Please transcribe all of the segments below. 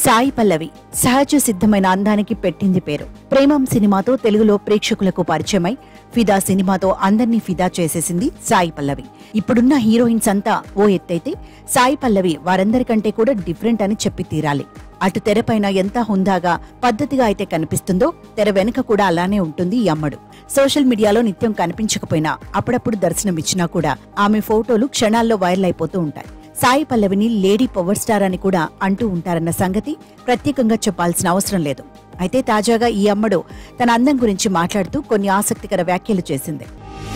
సాయి పల్లవి సహజ సిద్ధమైన అందానికి పెట్టింది పేరు ప్రేమం సినిమాతో తెలుగులో ప్రేక్షకులకు పరిచయమై ఫిదా సినిమాతో అందర్నీ ఫిదా చేసేసింది సాయి పల్లవి ఇప్పుడున్న హీరోయిన్స్ అంతా ఓ ఎత్తైతే సాయి పల్లవి వారందరికంటే కూడా డిఫరెంట్ అని చెప్పి తీరాలి అటు తెరపైన ఎంత హుందాగా పద్ధతిగా అయితే కనిపిస్తుందో తెర వెనుక కూడా అలానే ఉంటుంది ఈ అమ్మడు సోషల్ మీడియాలో నిత్యం కనిపించకపోయినా అప్పుడప్పుడు దర్శనమిచ్చినా కూడా ఆమె ఫోటోలు క్షణాల్లో వైరల్ అయిపోతూ ఉంటాయి సాయి పల్లవిని లేడీ పవర్ స్టార్ అని కూడా అంటూ ఉంటారన్న సంగతి ప్రత్యేకంగా చెప్పాల్సిన అవసరం లేదు అయితే తాజాగా ఈ అమ్మడు తన అందం గురించి మాట్లాడుతూ కొన్ని ఆసక్తికర వ్యాఖ్యలు చేసింది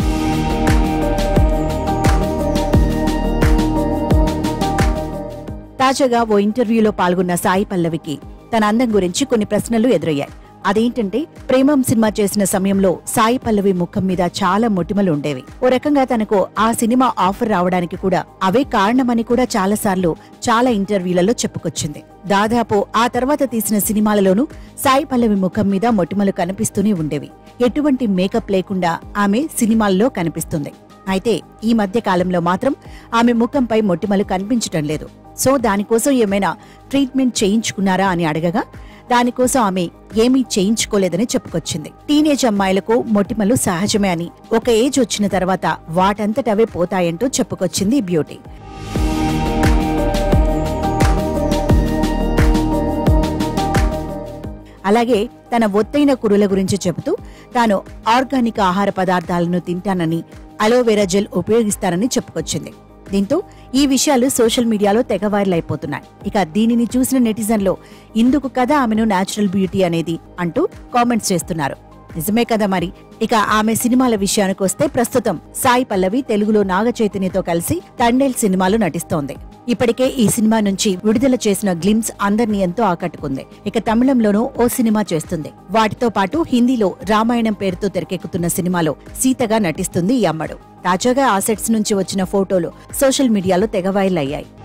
తాజాగా ఓ ఇంటర్వ్యూలో పాల్గొన్న సాయి పల్లవికి తన అందం గురించి కొన్ని ప్రశ్నలు ఎదురయ్యాయి అదేంటంటే ప్రేమం సినిమా చేసిన సమయంలో సాయి పల్లవి ముఖం మీద చాలా మొటిమలు ఉండేవి ఓ రకంగా తనకు ఆ సినిమా ఆఫర్ రావడానికి కూడా అవే కారణమని కూడా చాలాసార్లు చాలా ఇంటర్వ్యూలలో చెప్పుకొచ్చింది దాదాపు ఆ తర్వాత తీసిన సినిమాలలోనూ సాయి పల్లవి ముఖం మీద మొటిమలు కనిపిస్తూనే ఉండేవి ఎటువంటి మేకప్ లేకుండా ఆమె సినిమాల్లో కనిపిస్తుంది అయితే ఈ మధ్య కాలంలో మాత్రం ఆమె ముఖంపై మొటిమలు కనిపించటం లేదు సో దానికోసం ఏమైనా ట్రీట్మెంట్ చేయించుకున్నారా అని అడగగా దానికోసం ఆమె ఏమీ చేయించుకోలేదని చెప్పుకొచ్చింది టీనేజ్ అమ్మాయిలకు మొటిమలు సహజమే అని ఒక ఏజ్ వచ్చిన తర్వాత వాటంతటవే పోతాయంటూ చెప్పుకొచ్చింది ఈ బ్యూటీ అలాగే తన ఒత్తైన కురుల గురించి చెబుతూ తాను ఆర్గానిక్ ఆహార పదార్థాలను తింటానని అలోవెరా జెల్ ఉపయోగిస్తానని చెప్పుకొచ్చింది దీంతో ఈ విషయాలు సోషల్ మీడియాలో తెగ వైరల్ అయిపోతున్నాయి ఇక దీనిని చూసిన నెటిజన్లో ఇందుకు కదా ఆమెను నేచురల్ బ్యూటీ అనేది అంటూ కామెంట్స్ చేస్తున్నారు నిజమే కదా మరి ఇక ఆమె సినిమాల విషయానికి వస్తే ప్రస్తుతం సాయి పల్లవి తెలుగులో నాగ చైతన్యతో కలిసి తండేల్ సినిమాలో నటిస్తోంది ఇప్పటికే ఈ సినిమా నుంచి విడుదల చేసిన గ్లిమ్స్ అందరినీ ఎంతో ఆకట్టుకుంది ఇక తమిళంలోనూ ఓ సినిమా చేస్తుంది వాటితో పాటు హిందీలో రామాయణం పేరుతో తెరకెక్కుతున్న సినిమాలో సీతగా నటిస్తుంది ఈ అమ్మడు తాజాగా ఆ సెట్స్ నుంచి వచ్చిన ఫోటోలు సోషల్ మీడియాలో తెగ వైరల్ అయ్యాయి